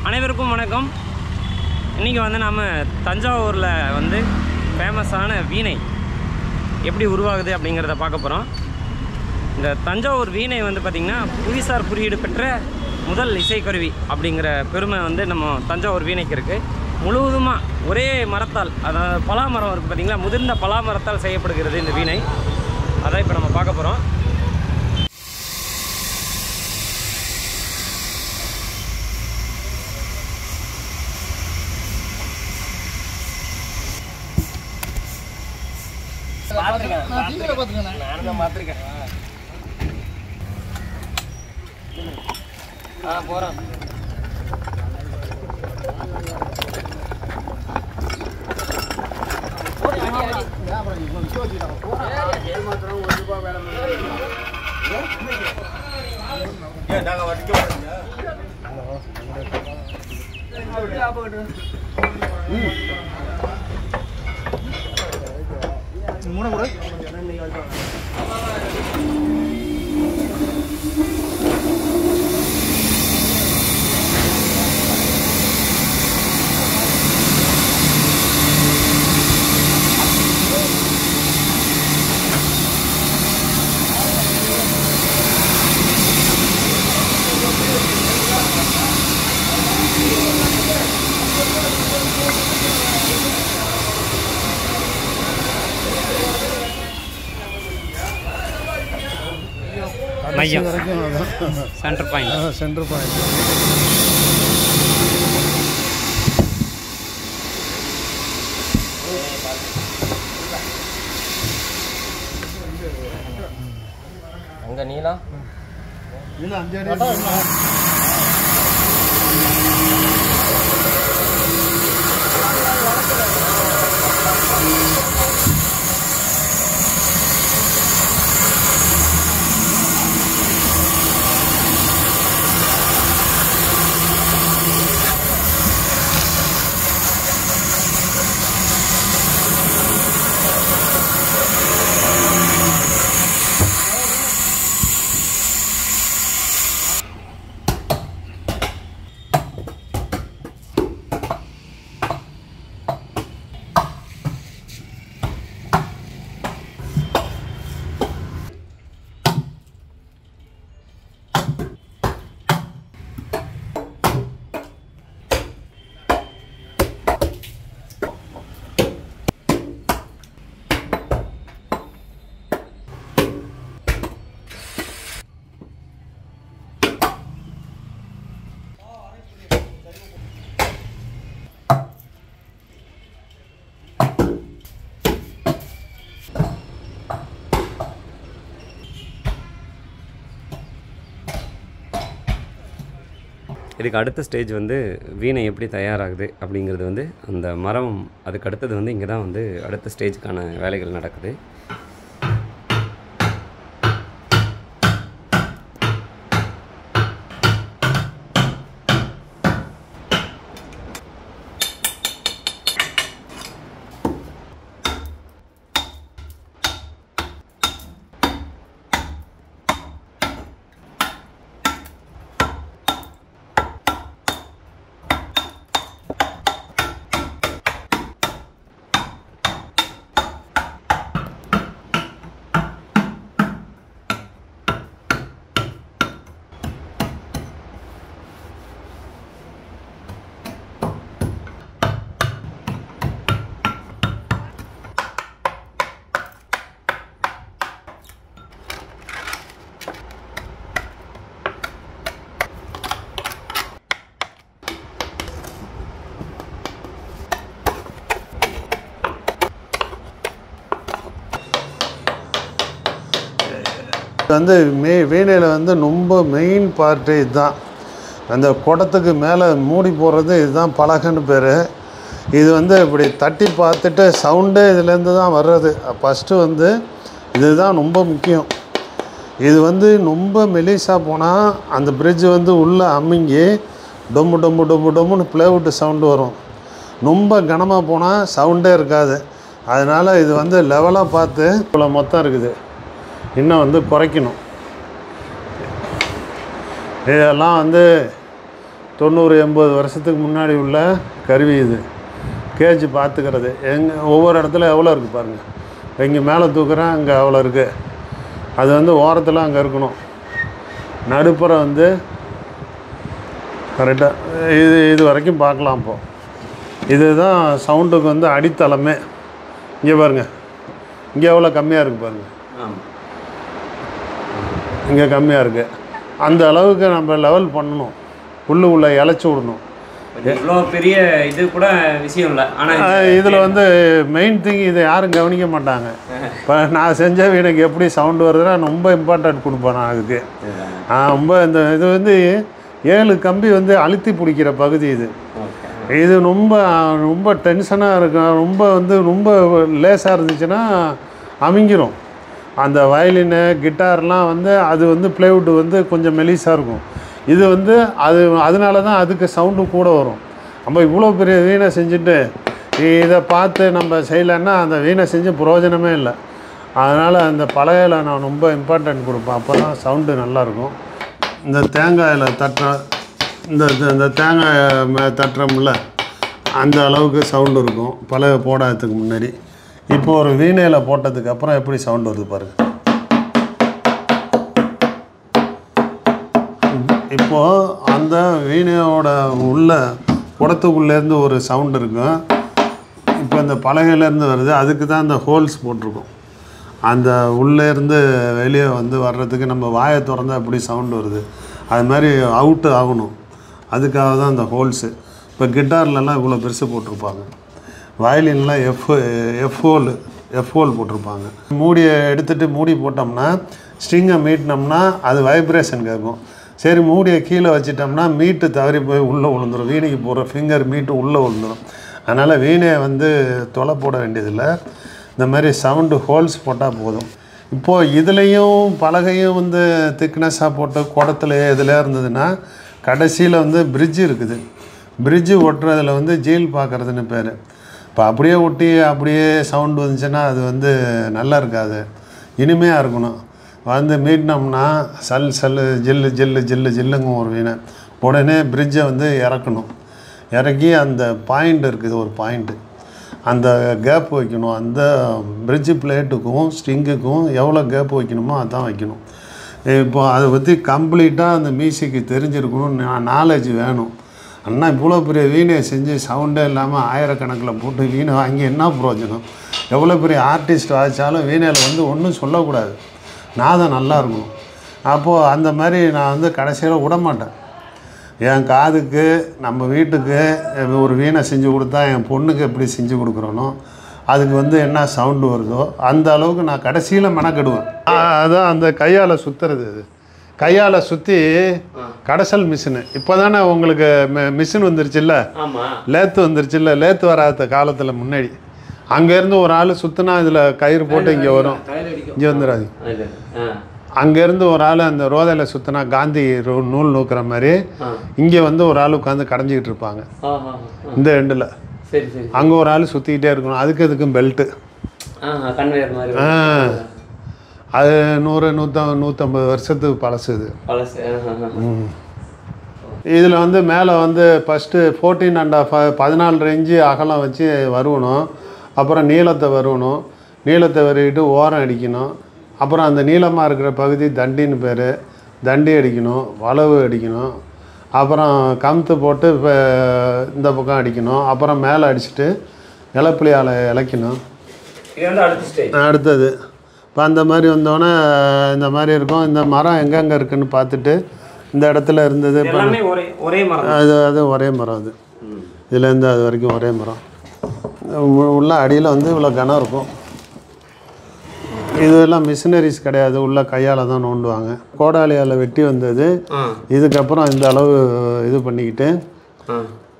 அனைவருக்கும் வணக்கம் இன்றைக்கி வந்து நம்ம தஞ்சாவூரில் வந்து ஃபேமஸான வீணை எப்படி உருவாகுது அப்படிங்கிறத பார்க்க போகிறோம் இந்த தஞ்சாவூர் வீணை வந்து பார்த்திங்கன்னா புவிசார் குறியீடு பெற்ற முதல் இசைக்கருவி அப்படிங்கிற பெருமை வந்து நம்ம தஞ்சாவூர் வீணைக்கு இருக்குது முழுவதுமாக ஒரே மரத்தால் அதாவது பலா மரம் இருக்குது பார்த்திங்களா முதிர்ந்த பலா மரத்தால் செய்யப்படுகிறது இந்த வீணை அதான் இப்போ நம்ம பார்க்க போகிறோம் நான் டிவியில பார்த்துருக்கேன் நானும் பார்த்துருக்கேன் ஆ போகிறோம் மூணு கூட மையம் வரைக்கும் அதான் சென்டர் பாயிண்ட் சென்டர் பாயிண்ட் அங்கே நீளம் இல்லை அஞ்சு அடி இதுக்கு அடுத்த ஸ்டேஜ் வந்து வீணை எப்படி தயாராகுது அப்படிங்கிறது வந்து அந்த மரம் அதுக்கு அடுத்தது வந்து இங்கே தான் வந்து அடுத்த ஸ்டேஜுக்கான வேலைகள் நடக்குது இது வந்து மே வீணையில் வந்து ரொம்ப மெயின் பார்ட்டு இதுதான் அந்த குடத்துக்கு மேலே மூடி போடுறது இதுதான் பலகைன்னு பேர் இது வந்து இப்படி தட்டி பார்த்துட்டு சவுண்டே இதுலேருந்து தான் வர்றது ஃபஸ்ட்டு வந்து இதுதான் ரொம்ப முக்கியம் இது வந்து ரொம்ப மெலிசாக போனால் அந்த பிரிட்ஜ் வந்து உள்ளே அமுங்கி டொம்பு டொம்பு டொம்பு டொம்புன்னு ப்ளேவுட்டு சவுண்டு வரும் ரொம்ப கனமாக போனால் சவுண்டே இருக்காது அதனால் இது வந்து லெவலாக பார்த்து இவ்வளோ மொத்தம் இருக்குது இன்னும் வந்து குறைக்கணும் இதெல்லாம் வந்து தொண்ணூறு எண்பது வருஷத்துக்கு முன்னாடி உள்ள கருவி இது கேஜ் பார்த்துக்கிறது எங்க ஒவ்வொரு இடத்துல எவ்வளோ இருக்குது பாருங்கள் இங்கே மேலே தூக்குறேன் அங்கே அவ்வளோ இருக்குது அது வந்து ஓரத்தில் அங்கே இருக்கணும் நடுப்புற வந்து கரெக்டாக இது இது வரைக்கும் பார்க்கலாம் இப்போ இதுதான் சவுண்டுக்கு வந்து அடித்தளமே இங்கே பாருங்கள் இங்கே எவ்வளோ கம்மியாக இருக்குது பாருங்கள் ஆமாம் இங்கே கம்மியாக இருக்குது அந்த அளவுக்கு நம்ம லெவல் பண்ணணும் புல்லு உள்ள இழைச்சி விடணும் இவ்வளோ பெரிய இது கூட விஷயம் இல்லை ஆனால் இதில் வந்து மெயின் திங் இதை யாரும் கவனிக்க மாட்டாங்க இப்போ நான் செஞ்ச வீணுக்கு எப்படி சவுண்டு வருதுன்னா நான் ரொம்ப இம்பார்ட்டன்ட் கொடுப்பேன் நான் அதுக்கு ஆ, ரொம்ப இந்த இது வந்து ஏழு கம்பி வந்து அழுத்தி பிடிக்கிற பகுதி இது ஓகே இது ரொம்ப ரொம்ப டென்ஷனாக இருக்கும் ரொம்ப வந்து ரொம்ப லேசாக இருந்துச்சுன்னா அமிங்கிரும் அந்த வயலினு கிட்டார்லாம் வந்து அது வந்து ப்ளைவுட் வந்து கொஞ்சம் மெலிசாக இருக்கும் இது வந்து அது அதனால தான் அதுக்கு சவுண்டு கூட வரும் நம்ம இவ்வளோ பெரிய வீணை செஞ்சுட்டு இதை பார்த்து நம்ம செய்யலைன்னா அந்த வீணை செஞ்சு பிரயோஜனமே இல்லை அதனால் அந்த பலகையில் நான் ரொம்ப இம்பார்ட்டன்ட் கொடுப்பேன் அப்போ தான் சவுண்டு நல்லாயிருக்கும் இந்த தேங்காயில் தட்டுற இந்த இந்த- இந்த தேங்காய் மே- தட்டுறோம்ல அந்த அளவுக்கு சவுண்டு இருக்கும் பலகை போடாததுக்கு முன்னாடி இப்போ ஒரு வீணையில் போட்டதுக்கு அப்புறம் எப்படி சவுண்டு வருது பாருங்க இப்போது அந்த வீணையோட உள்ள குடத்துக்குள்ளேருந்து ஒரு சவுண்டு இருக்கும் இப்போ இந்த பலகையிலேருந்து வருது அதுக்கு தான் இந்த ஹோல்ஸ் போட்டிருக்கோம் அந்த உள்ளேருந்து வெளியே வந்து வர்றதுக்கு நம்ம வாயை திறந்தா எப்படி சவுண்டு வருது அது மாதிரி அவுட்டு ஆகணும் அதுக்காக தான் அந்த ஹோல்ஸு இப்போ கிட்டார்லலாம் இவ்வளோ பெருசு போட்டிருப்பாங்க வயலின்லாம் F F hole F hole போட்டிருப்பாங்க மூடியை எடுத்துகிட்டு மூடி போட்டோம்னா ஸ்ட்ரிங்கை மீட்டினோம்னா அது வைப்ரேஷன் கேட்கும் சரி மூடியை கீழே வச்சிட்டோம்னா மீட்டு தவறி போய் உள்ளே விழுந்துரும் வீணைக்கு போகிற ஃபிங்கர் மீட்டு உள்ளே விழுந்துரும் அதனால் வீணையை வந்து தொலை போட வேண்டியதில்லை இந்த மாதிரி சவுண்டு ஹோல்ஸ் போட்டால் போதும் இப்போது இதுலேயும் பலகையும் வந்து திக்னஸாக போட்டு குடத்துல இதில் இருந்ததுன்னா கடைசியில் வந்து பிரிட்ஜு இருக்குது பிரிட்ஜு ஒட்டுறதுல வந்து ஜீல் பார்க்குறதுன்னு பேர் இப்போ அப்படியே ஒட்டி அப்படியே சவுண்டு வந்துச்சுன்னா அது வந்து நல்லா இருக்காது இனிமையாக இருக்கணும் வந்து மீட்டினோம்னா சல் சல் ஜில்லு ஜில்லு ஜில்லு ஜில்லுங்க ஒரு வீணை உடனே பிரிட்ஜை வந்து இறக்கணும் இறக்கி அந்த பாயிண்ட் இருக்குது ஒரு பாயிண்ட்டு அந்த கேப் வைக்கணும் அந்த பிரிட்ஜு பிளேட்டுக்கும் ஸ்ட்ரிங்குக்கும் எவ்வளோ கேப் வைக்கணுமோ அதான் வைக்கணும் இப்போ அதை பற்றி கம்ப்ளீட்டாக அந்த மியூசிக்கு தெரிஞ்சிருக்கணும் நாலேஜ் வேணும் அண்ணா இவ்வளோ பெரிய வீணையை செஞ்சு சவுண்டே இல்லாமல் ஆயிரக்கணக்கில் போட்டு வீணை வாங்கி என்ன பிரயோஜனம் எவ்வளோ பெரிய ஆர்டிஸ்ட் வாசித்தாலும் வீணையில் வந்து ஒன்றும் சொல்லக்கூடாது நாதம் நல்லா இருக்கணும் அப்போது அந்த மாதிரி நான் வந்து கடைசியில் விட மாட்டேன் என் காதுக்கு நம்ம வீட்டுக்கு ஒரு வீணை செஞ்சு கொடுத்தா என் பொண்ணுக்கு எப்படி செஞ்சு கொடுக்குறனோ அதுக்கு வந்து என்ன சவுண்டு வருதோ அந்த அளவுக்கு நான் கடைசியில் மெனக்கெடுவேன் ஆ, அதான் அந்த கையால் சுற்றுறது அது கையால் சுற்றி கடைசல் மிஷினு இப்போ தானே உங்களுக்கு மிஷின் வந்துருச்சுல்ல ஆமாம் லேத்து வந்துருச்சுல்ல லேத்து வராத காலத்தில் முன்னாடி அங்கேருந்து ஒரு ஆள் சுற்றினா இதில் கயிறு போட்டு இங்கே வரும் கையில் அடிக்கும் இங்கே வந்துடாது அது ஆ அங்கேருந்து ஒரு ஆள் அந்த ரோதையில் சுற்றினா காந்தி ரூ- நூல் நூக்கிற மாதிரி ஆ இங்கே வந்து ஒரு ஆள் உட்காந்து கடைஞ்சிக்கிட்டு இருப்பாங்க ஆ ஆ இந்த எண்டில் சரி சரி அங்கே ஒரு ஆள் சுற்றிக்கிட்டே இருக்கணும் அதுக்கு இதுக்கும் பெல்ட்டு ஆ கன்வேயர் மாதிரி ஆ அது நூறு நூற்ற நூற்றம்பது வருஷத்துக்கு பழசு இது பழசு ஆ, ஆ, ஆ. இதில் வந்து மேலே வந்து ஃபஸ்ட்டு ஃபோர்டீன் அண்ட் ஆஃப் பதினாலு ரேஞ்சு அகலம் வச்சு வருவணும் அப்புறம் நீளத்தை வருவணும் நீளத்தை வருவிட்டு ஓரம் அடிக்கணும் அப்புறம் அந்த நீளமாக இருக்கிற பகுதி தண்டின்னு பேர் தண்டி அடிக்கணும் வளவு அடிக்கணும் அப்புறம் கமுத்து போட்டு இப்போ இந்த பக்கம் அடிக்கணும் அப்புறம் மேலே அடிச்சுட்டு இலப்புளியால் இழைக்கணும் இது வந்து அடுத்த ஸ்டேஜ் அடுத்தது இப்போ அந்த மாதிரி வந்தோடனே இந்த மாதிரி இருக்கும் இந்த மரம் எங்கெங்கே இருக்குன்னு பார்த்துட்டு இந்த இடத்துல இருந்தது இப்போ எல்லாமே ஒரே ஒரே மரம் அது அது ஒரே மரம் அது இதுலேருந்து அது வரைக்கும் ஒரே மரம் உ- உள்ள அடியில் வந்து இவ்வளோ கனம் இருக்கும் இதெல்லாம் மிஷினரிஸ் கிடையாது உள்ள கையால் தான் நோண்டுவாங்க கோடாலியால் வெட்டி வந்தது ஆ இதுக்கப்புறம் இந்த அளவு இது பண்ணிக்கிட்டு ஆ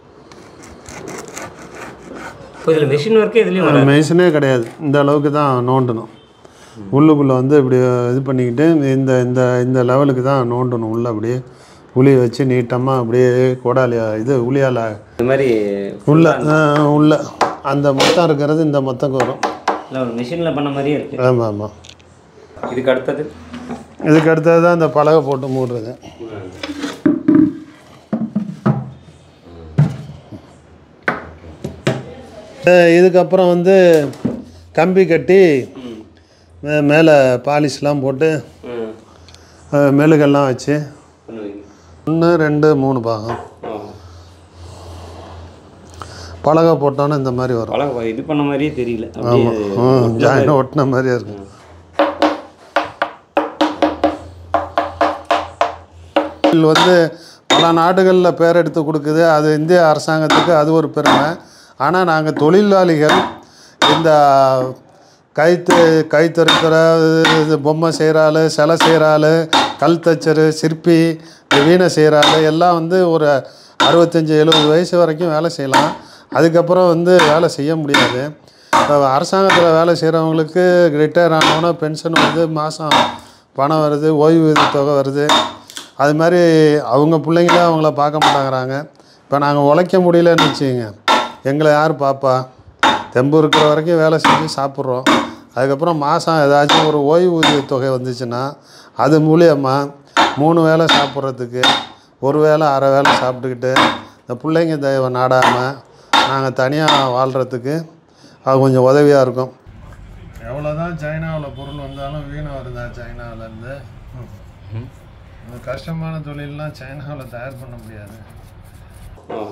இப்போ இதில் மிஷின் ஒர்க்கு இதுலேயும் வர மிஷினே கிடையாது இந்த அளவுக்கு தான் நோண்டணும் உள்ளுக்குள்ளே வந்து இப்படி இது பண்ணிக்கிட்டு இந்த இந்த இந்த லெவலுக்கு தான் நோண்டணும் உள்ளே அப்படியே உளி வச்சு நீட்டமாக அப்படியே கோடாலியா இது உளியால் இந்த மாதிரி உள்ள ஆ, உள்ள அந்த மொத்தம் இருக்கிறது இந்த மொத்தம் வரும் இல்லை ஒரு மிஷினில் பண்ண மாதிரியே இருக்குது ஆமாம் ஆமாம் இதுக்கு அடுத்தது இதுக்கு அடுத்தது தான் இந்த பலகை போட்டு மூடுறது அஹ் இதுக்கப்புறம் வந்து கம்பி கட்டி மே- மேலே பாலிஷ்லாம் போட்டு ம் அஹ் மெழுகெல்லாம் வச்சு பண்ணுவீங்க ஒன்று ரெண்டு மூணு பாகம் ஓ பலகை போட்டோன்னே இந்த மாதிரி வரும் பழக இது பண்ண மாதிரியே தெரியல ஆமாம் அப்படியே ஜாயின் ஒட்டின மாதிரியே இருக்கும் இது வந்து பல நாடுகளில் பேர் எடுத்து கொடுக்குது அது இந்திய அரசாங்கத்துக்கு அது ஒரு பெருமை ஆனால் நாங்கள் தொழிலாளிகள் இந்த கைத்து கைத்தறிக்கிற இது பொம்மை செய்கிற ஆள் சிலை செய்கிற ஆள் கல் தச்சர் சிற்பி இந்த வீணை செய்கிற ஆள் எல்லாம் வந்து ஒரு அறுபத்தஞ்சி எழுபது வயசு வரைக்கும் வேலை செய்யலாம் அதுக்கப்புறம் வந்து வேலை செய்ய முடியாது இப்போ அரசாங்கத்தில் வேலை செய்கிறவங்களுக்கு ரிட்டையர் ஆனவொன்னே பென்ஷன் வருது மாதம் பணம் வருது ஓய்வூதிய தொகை வருது அது மாதிரி அவங்க பிள்ளைங்களே அவங்கள பார்க்க மாட்டேங்கிறாங்க இப்போ நாங்கள் உழைக்க முடியலன்னு வச்சுக்கோங்க எங்களை யார் பாப்பா தெம்பு இருக்கிற வரைக்கும் வேலை செஞ்சு சாப்பிட்றோம் அதுக்கப்புறம் மாதம் ஏதாச்சும் ஒரு ஓய்வூதிய தொகை வந்துச்சுன்னா அது மூலியமா மூணு வேளை சாப்பிட்றதுக்கு ஒரு வேளை அரை வேளை சாப்பிட்டுக்கிட்டு இந்த பிள்ளைங்க தெய்வ நாடாமல் நாங்கள் தனியாக வாழ்கிறதுக்கு அது கொஞ்சம் உதவியாக இருக்கும் எவ்வளோதான் சைனாவில் பொருள் வந்தாலும் வீணை வருதா சைனாவிலேருந்து இந்த கஷ்டமான தொழிலெலாம் சைனாவில் தயார் பண்ண முடியாது ஓ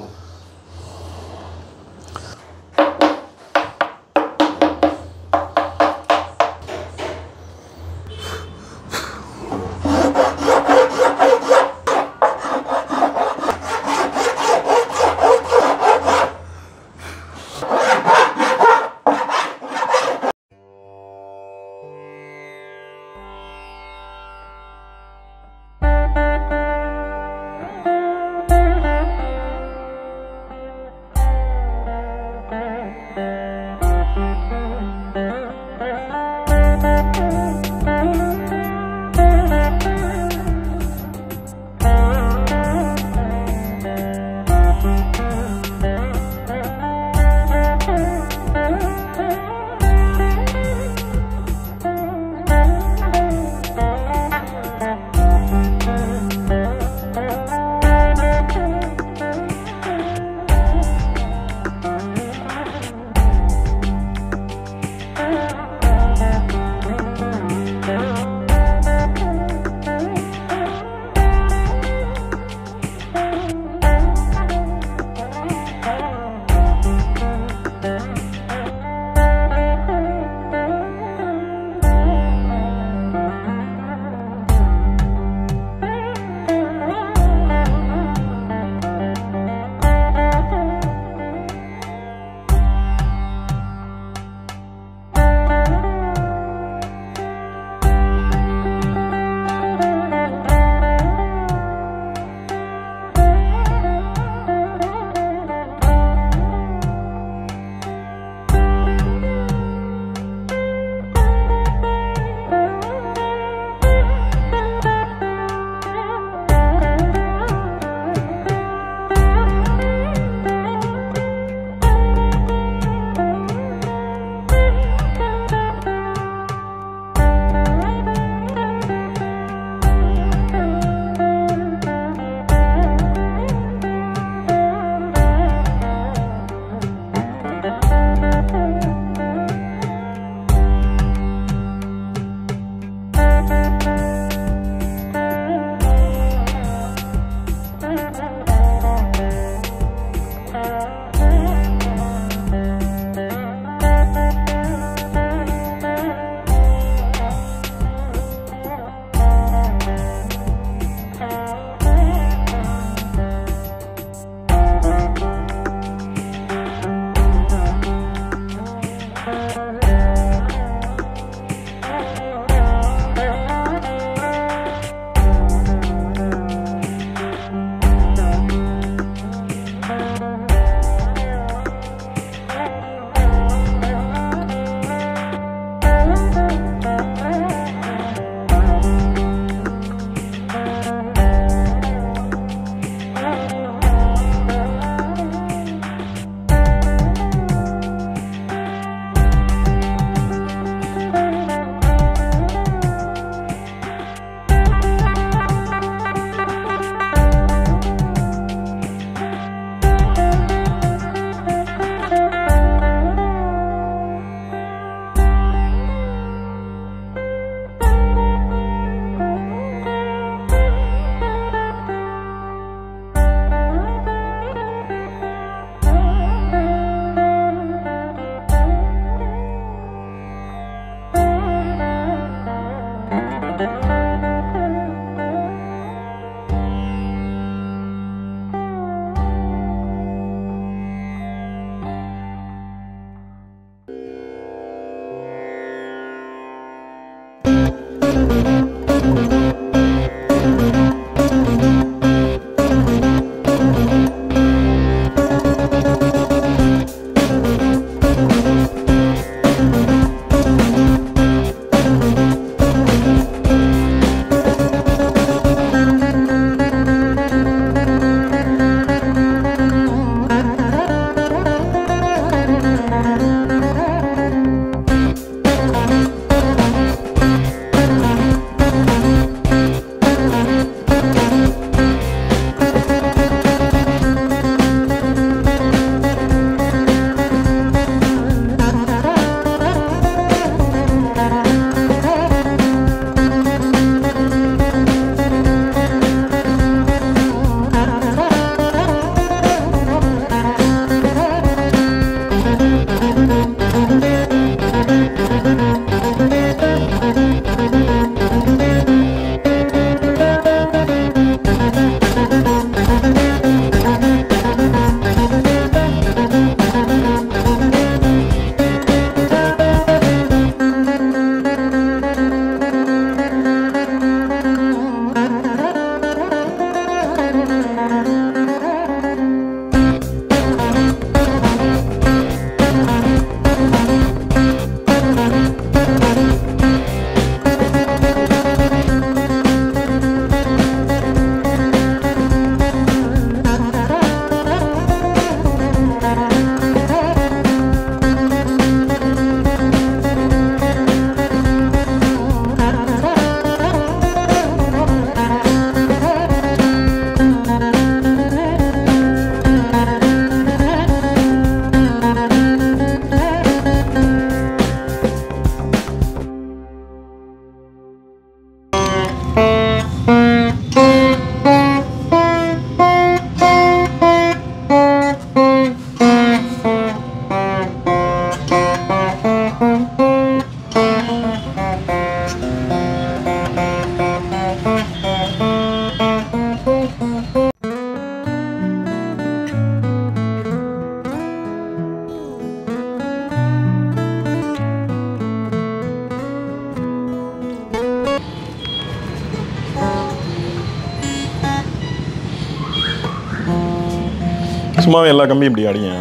சும்மாவே எல்லா கம்பியும் இப்படி அடிங்க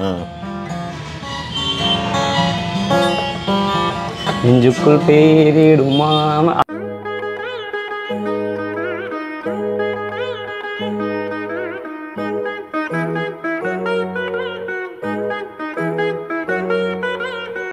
நெஞ்சுக்குள் பேரிடுமா